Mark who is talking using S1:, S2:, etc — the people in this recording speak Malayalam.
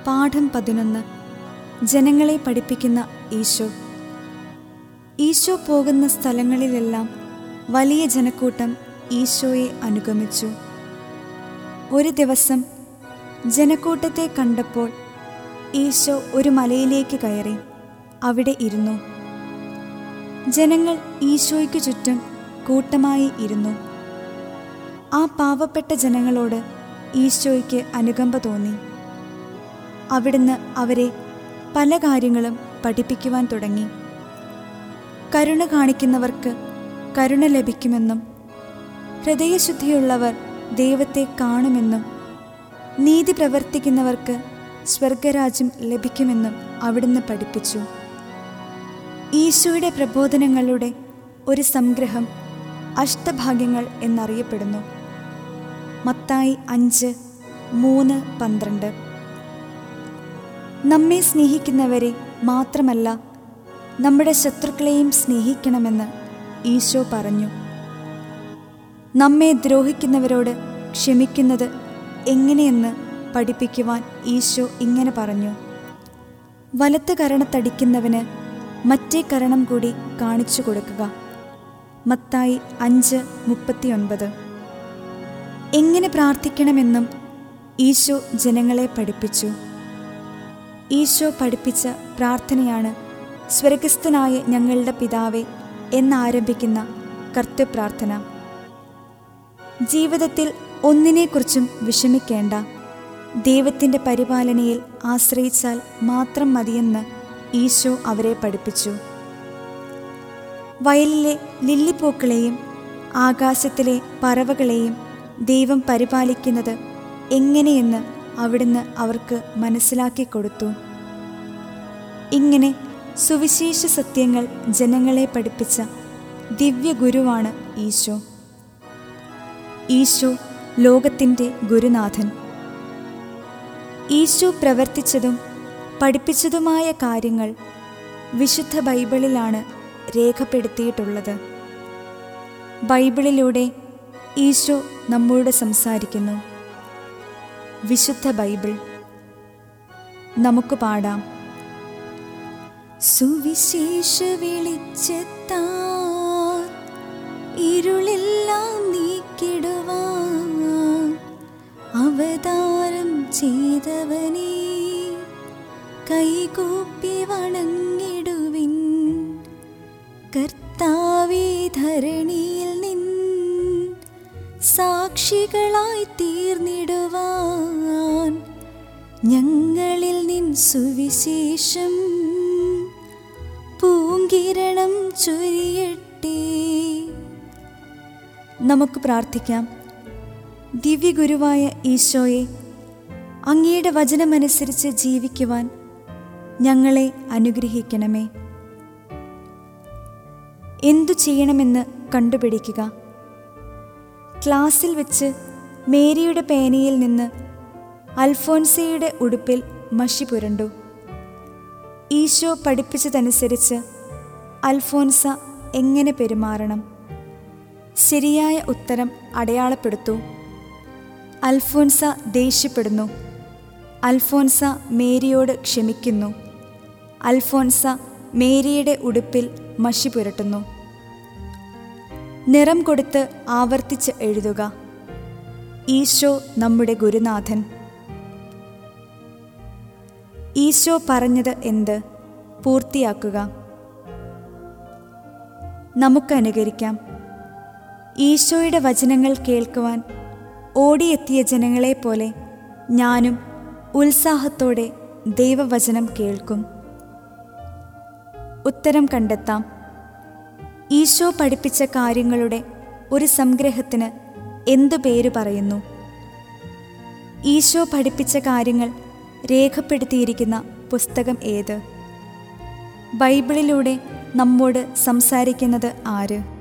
S1: പാഠം പതിനൊന്ന് ജനങ്ങളെ പഠിപ്പിക്കുന്ന ഈശോ ഈശോ പോകുന്ന സ്ഥലങ്ങളിലെല്ലാം വലിയ ജനക്കൂട്ടം ഈശോയെ അനുഗമിച്ചു ഒരു ദിവസം ജനക്കൂട്ടത്തെ കണ്ടപ്പോൾ ഈശോ ഒരു മലയിലേക്ക് കയറി അവിടെ ഇരുന്നു ജനങ്ങൾ ഈശോയ്ക്ക് ചുറ്റും കൂട്ടമായി ഇരുന്നു ആ പാവപ്പെട്ട ജനങ്ങളോട് ഈശോയ്ക്ക് അനുകമ്പ തോന്നി അവിടുന്ന് അവരെ പല കാര്യങ്ങളും പഠിപ്പിക്കുവാൻ തുടങ്ങി കരുണ കാണിക്കുന്നവർക്ക് കരുണ ലഭിക്കുമെന്നും ഹൃദയശുദ്ധിയുള്ളവർ ദൈവത്തെ കാണുമെന്നും നീതി പ്രവർത്തിക്കുന്നവർക്ക് സ്വർഗരാജ്യം ലഭിക്കുമെന്നും അവിടുന്ന് പഠിപ്പിച്ചു ഈശോയുടെ പ്രബോധനങ്ങളുടെ ഒരു സംഗ്രഹം അഷ്ടഭാഗ്യങ്ങൾ എന്നറിയപ്പെടുന്നു മത്തായി അഞ്ച് മൂന്ന് പന്ത്രണ്ട് നമ്മെ സ്നേഹിക്കുന്നവരെ മാത്രമല്ല നമ്മുടെ ശത്രുക്കളെയും സ്നേഹിക്കണമെന്ന് ഈശോ പറഞ്ഞു നമ്മെ ദ്രോഹിക്കുന്നവരോട് ക്ഷമിക്കുന്നത് എങ്ങനെയെന്ന് പഠിപ്പിക്കുവാൻ ഈശോ ഇങ്ങനെ പറഞ്ഞു വലത്ത് കരണത്തടിക്കുന്നവന് മറ്റേ കരണം കൂടി കാണിച്ചു കൊടുക്കുക മത്തായി അഞ്ച് മുപ്പത്തിയൊൻപത് എങ്ങനെ പ്രാർത്ഥിക്കണമെന്നും ഈശോ ജനങ്ങളെ പഠിപ്പിച്ചു ഈശോ പഠിപ്പിച്ച പ്രാർത്ഥനയാണ് സ്വർഗസ്ഥനായ ഞങ്ങളുടെ പിതാവേ എന്നാരംഭിക്കുന്ന കർത്തൃപ്രാർത്ഥന ജീവിതത്തിൽ ഒന്നിനെക്കുറിച്ചും വിഷമിക്കേണ്ട ദൈവത്തിൻ്റെ പരിപാലനയിൽ ആശ്രയിച്ചാൽ മാത്രം മതിയെന്ന് ഈശോ അവരെ പഠിപ്പിച്ചു വയലിലെ ലില്ലിപ്പൂക്കളെയും ആകാശത്തിലെ പറവകളെയും ദൈവം പരിപാലിക്കുന്നത് എങ്ങനെയെന്ന് അവിടുന്ന് അവർക്ക് മനസ്സിലാക്കി കൊടുത്തു ഇങ്ങനെ സുവിശേഷ സത്യങ്ങൾ ജനങ്ങളെ പഠിപ്പിച്ച ദിവ്യ ഗുരുവാണ് ഈശോ ഈശോ ലോകത്തിൻ്റെ ഗുരുനാഥൻ ഈശോ പ്രവർത്തിച്ചതും പഠിപ്പിച്ചതുമായ കാര്യങ്ങൾ വിശുദ്ധ ബൈബിളിലാണ് രേഖപ്പെടുത്തിയിട്ടുള്ളത് ബൈബിളിലൂടെ ഈശോ നമ്മോട് സംസാരിക്കുന്നു വിശുദ്ധ ബൈബിൾ നമുക്ക് പാടാം സുവിശേഷ വെളിച്ചത്താൽ ഇരുളെല്ലാം നീക്കിടുവാൻ അവതാരം ചെയ്തവനെ കൈകൂപ്പി വണങ്ങിടുവിൻ കർത്താവേ ധരണിയിൽ നിൻ സാക്ഷികളായി തീർന്നിടുവാൻ ഞങ്ങളിൽ നിൻ സുവിശേഷം പൂങ്കിരണം ചൊരിയട്ടെ നമുക്ക് പ്രാർത്ഥിക്കാം ദിവ്യഗുരുവായ ഈശോയെ അങ്ങയുടെ വചനമനുസരിച്ച് ജീവിക്കുവാൻ ഞങ്ങളെ അനുഗ്രഹിക്കണമേ എന്തു ചെയ്യണമെന്ന് കണ്ടുപിടിക്കുക ക്ലാസ്സിൽ വെച്ച് മേരിയുടെ പേനയിൽ നിന്ന് അൽഫോൻസയുടെ ഉടുപ്പിൽ മഷി പുരണ്ടു ഈശോ പഠിപ്പിച്ചതനുസരിച്ച് അൽഫോൻസ എങ്ങനെ പെരുമാറണം ശരിയായ ഉത്തരം അടയാളപ്പെടുത്തൂ അൽഫോൻസ ദേഷ്യപ്പെടുന്നു അൽഫോൻസ മേരിയോട് ക്ഷമിക്കുന്നു അൽഫോൻസ മേരിയുടെ ഉടുപ്പിൽ മഷി പുരട്ടുന്നു നിറം കൊടുത്ത് ആവർത്തിച്ച് എഴുതുക ഈശോ നമ്മുടെ ഗുരുനാഥൻ ഈശോ പറഞ്ഞത് എന്ത് പൂർത്തിയാക്കുക നമുക്ക് അനുകരിക്കാം ഈശോയുടെ വചനങ്ങൾ കേൾക്കുവാൻ ഓടിയെത്തിയ ജനങ്ങളെപ്പോലെ ഞാനും ഉത്സാഹത്തോടെ ദൈവവചനം കേൾക്കും ഉത്തരം കണ്ടെത്താം ഈശോ പഠിപ്പിച്ച കാര്യങ്ങളുടെ ഒരു സംഗ്രഹത്തിന് എന്തു പേര് പറയുന്നു ഈശോ പഠിപ്പിച്ച കാര്യങ്ങൾ രേഖപ്പെടുത്തിയിരിക്കുന്ന പുസ്തകം ഏത് ബൈബിളിലൂടെ നമ്മോട് സംസാരിക്കുന്നത് ആര്